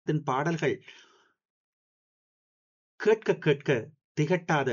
திரைப்படத்தின் பாடல்கள் கேட்க கேட்க திகட்டாத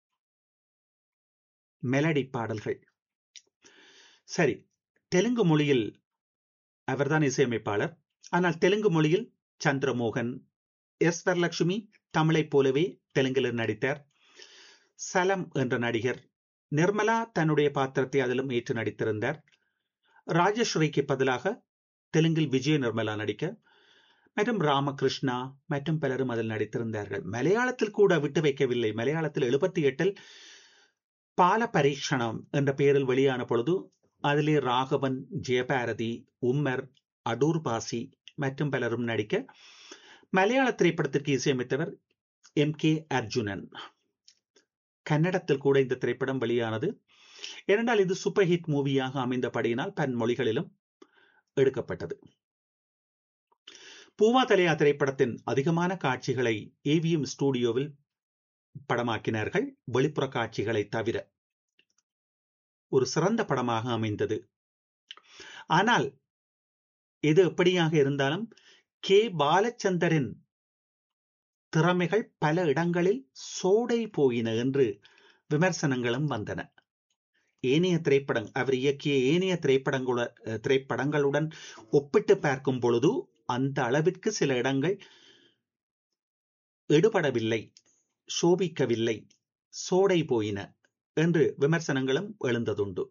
மெலடி பாடல்கள் சரி தெலுங்கு மொழியில் அவர்தான் இசையமைப்பாளர் ஆனால் தெலுங்கு மொழியில் சந்திரமோகன் எஸ் வரலட்சுமி தமிழைப் போலவே தெலுங்கில் நடித்தார் சலம் என்ற நடிகர் நிர்மலா தன்னுடைய பாத்திரத்தை அதிலும் ஏற்று நடித்திருந்தார் ராஜஸ்ரீக்கு பதிலாக தெலுங்கில் விஜய நிர்மலா நடிக்க மற்றும் ராமகிருஷ்ணா மற்றும் பலரும் அதில் நடித்திருந்தார்கள் மலையாளத்தில் கூட விட்டு வைக்கவில்லை மலையாளத்தில் எழுபத்தி எட்டில் பால பரீட்சணம் என்ற பெயரில் வெளியான பொழுது அதிலே ராகவன் ஜெயபாரதி உம்மர் அடூர் பாசி மற்றும் பலரும் நடிக்க மலையாள திரைப்படத்திற்கு இசையமைத்தவர் எம் கே அர்ஜுனன் கன்னடத்தில் கூட இந்த திரைப்படம் வெளியானது ஏனென்றால் இது சூப்பர் ஹிட் மூவியாக அமைந்தபடியினால் பன் மொழிகளிலும் எடுக்கப்பட்டது பூவா தலையா திரைப்படத்தின் அதிகமான காட்சிகளை ஏவிஎம் ஸ்டூடியோவில் படமாக்கினார்கள் வெளிப்புற காட்சிகளை தவிர ஒரு சிறந்த படமாக அமைந்தது ஆனால் எது எப்படியாக இருந்தாலும் கே பாலச்சந்தரின் திறமைகள் பல இடங்களில் சோடை போயின என்று விமர்சனங்களும் வந்தன ஏனைய திரைப்படம் அவர் இயக்கிய ஏனைய திரைப்படங்கள திரைப்படங்களுடன் ஒப்பிட்டு பார்க்கும் பொழுது அந்த அளவிற்கு சில இடங்கள் எடுபடவில்லை சோபிக்கவில்லை சோடை போயின என்று விமர்சனங்களும் எழுந்ததுண்டு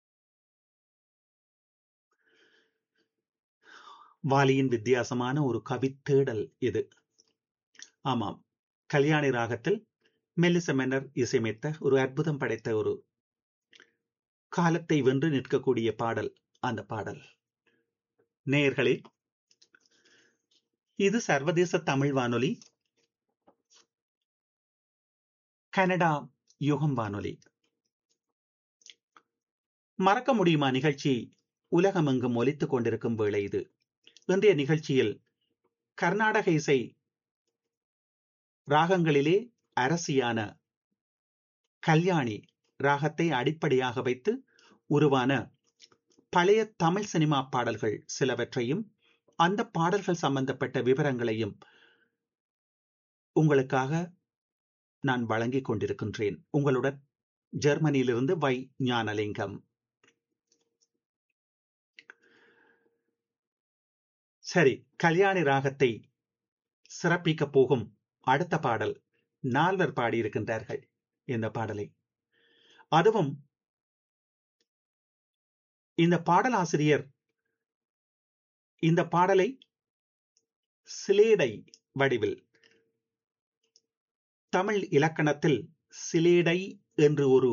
வாலியின் வித்தியாசமான ஒரு கவித்தேடல் இது ஆமாம் கல்யாணி ராகத்தில் மெல்லிச மன்னர் இசையமைத்த ஒரு அற்புதம் படைத்த ஒரு காலத்தை வென்று நிற்கக்கூடிய பாடல் அந்த பாடல் நேயர்களே இது சர்வதேச தமிழ் வானொலி கனடா யுகம் வானொலி மறக்க முடியுமா நிகழ்ச்சி உலகமெங்கும் ஒலித்துக் கொண்டிருக்கும் வேளை இது இன்றைய நிகழ்ச்சியில் கர்நாடக இசை ராகங்களிலே அரசியான கல்யாணி ராகத்தை அடிப்படையாக வைத்து உருவான பழைய தமிழ் சினிமா பாடல்கள் சிலவற்றையும் அந்த பாடல்கள் சம்பந்தப்பட்ட விவரங்களையும் உங்களுக்காக நான் வழங்கிக் கொண்டிருக்கின்றேன் உங்களுடன் ஜெர்மனியிலிருந்து வை ஞானலிங்கம் சரி கல்யாணி ராகத்தை சிறப்பிக்க போகும் அடுத்த பாடல் நால்வர் பாடியிருக்கின்றார்கள் இந்த பாடலை அதுவும் இந்த பாடலாசிரியர் இந்த பாடலை சிலேடை வடிவில் தமிழ் இலக்கணத்தில் சிலேடை என்று ஒரு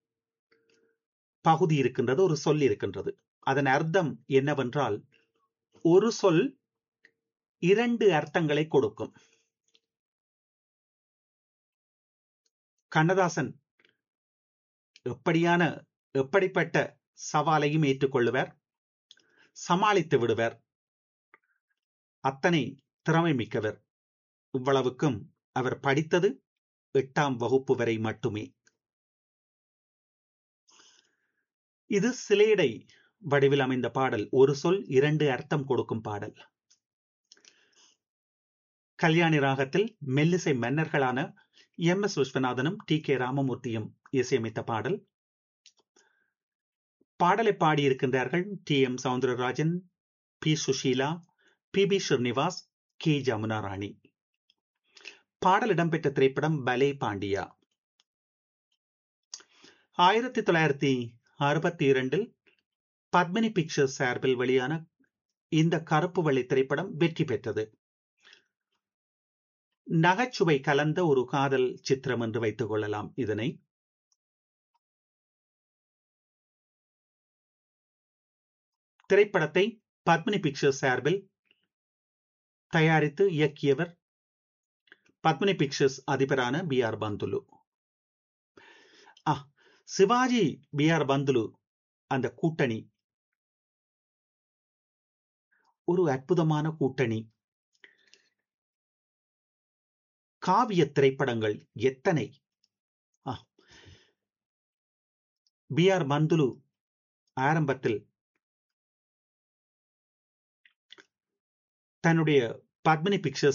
பகுதி இருக்கின்றது ஒரு சொல் இருக்கின்றது அதன் அர்த்தம் என்னவென்றால் ஒரு சொல் இரண்டு அர்த்தங்களை கொடுக்கும் கண்ணதாசன் எப்படியான எப்படிப்பட்ட சவாலையும் ஏற்றுக்கொள்ளுவர் சமாளித்து விடுவர் அத்தனை திறமை மிக்கவர் இவ்வளவுக்கும் அவர் படித்தது எட்டாம் வகுப்பு வரை மட்டுமே இது சிலேடை வடிவில் அமைந்த பாடல் ஒரு சொல் இரண்டு அர்த்தம் கொடுக்கும் பாடல் கல்யாணி ராகத்தில் மெல்லிசை மன்னர்களான எம் எஸ் விஸ்வநாதனும் டி கே ராமமூர்த்தியும் இசையமைத்த பாடல் பாடலை பாடியிருக்கின்றார்கள் T M Soundararajan P Susheela P B Srinivas K Jamuna Rani பாடல் இடம்பெற்ற திரைப்படம் பலே பாண்டியா ஆயிரத்தி தொள்ளாயிரத்தி அறுபத்தி இரண்டில் பத்மினி பிக்சர்ஸ் சார்பில் வெளியான இந்த கருப்பு வெள்ளை திரைப்படம் வெற்றி பெற்றது நகைச்சுவை கலந்த ஒரு காதல் சித்திரம் என்று வைத்துக் கொள்ளலாம் இதனை திரைப்படத்தை பத்மினி பிக்சர்ஸ் சார்பில் தயாரித்து இயக்கியவர் பத்மினி பிக்சர்ஸ் அதிபரான B R Panthulu Sivaji B R Panthulu அந்த கூட்டணி ஒரு அற்புதமான கூட்டணி காவிய திரைப்படங்கள் எத்தனை பி ஆர் பந்துலு ஆரம்பத்தில் தன்னுடைய பத்மினி பிக்சர்ஸ்